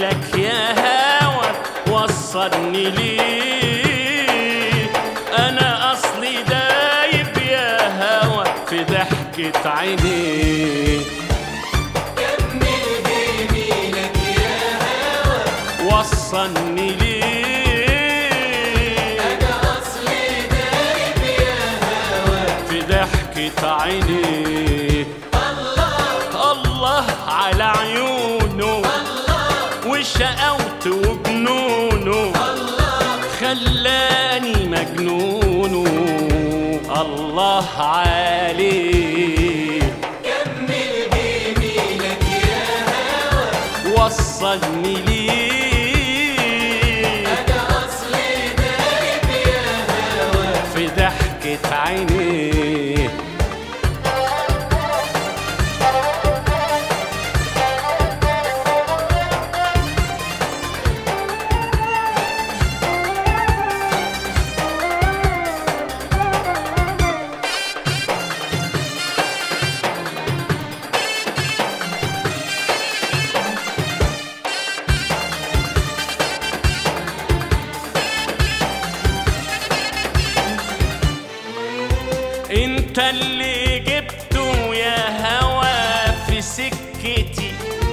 لك يا هوى وصلني ليه انا اصلي دايب يا هوى في ضحكة عينيه كمل جميلك يا هوى وصلني ليه أنا أصلي دايب يا هوى في ضحكة عينيه الله على عيونه وشقاوته وجنونه خلاني مجنونه الله عليه كمل جميلك يا هوى وصلني ليه أنا أصلي دايب يا هوى في ضحكة عينيه انت اللي جبته يا هوى في سكتي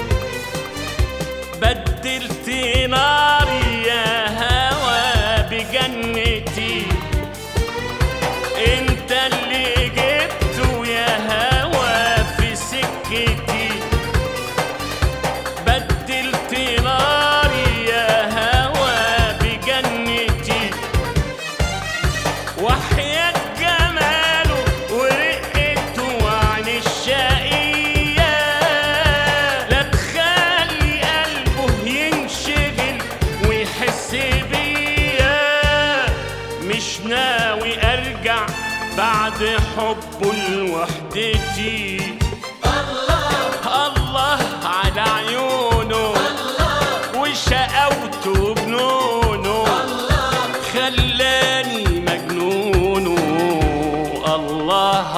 بدلت ناري يا هوى بجنتي انت اللي جبته يا هوى في سكتي بدلت ناري يا هوى بجنتي وحياة جماله ورقته عن الشقية لا تخلي قلبه ينشغل ويحس بيا مش ناوي ارجع بعد حبه لوحدتي الله على عيونه وشقاوته وجنونه خلاني مجنونه الله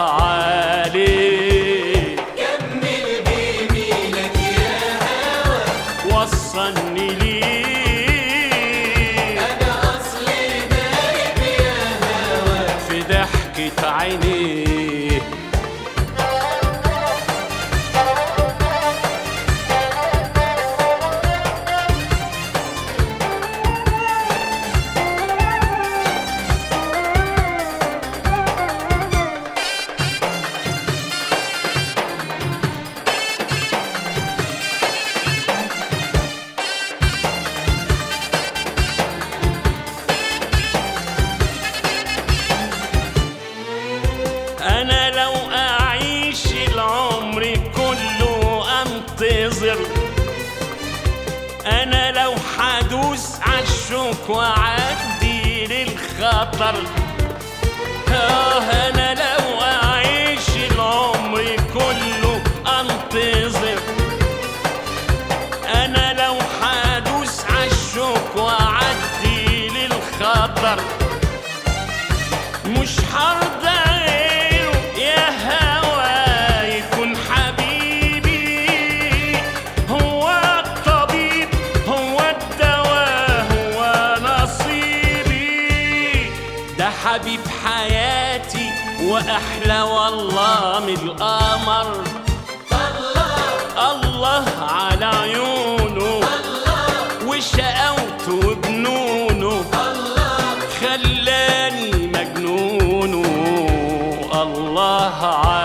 عليه كمل جميلك يا هوى وصلني ليه أنا أصلي دايب يا هوى في ضحكة عينيه انا لو اعيش العمر كله انتظر انا لو حدوس عالشوك واعدي للخطر آه انا لو اعيش العمر كله انتظر انا لو حدوس عالشوك واعدي للخطر مش هرضى غيره يا هوى يكون حبيبي هو الطبيب هو الدواء هو نصيبي ده حبيب حياتي واحلى والله من القمر الله على عيونه وشقاوته وجنونه خلاني مجنونه الله عليه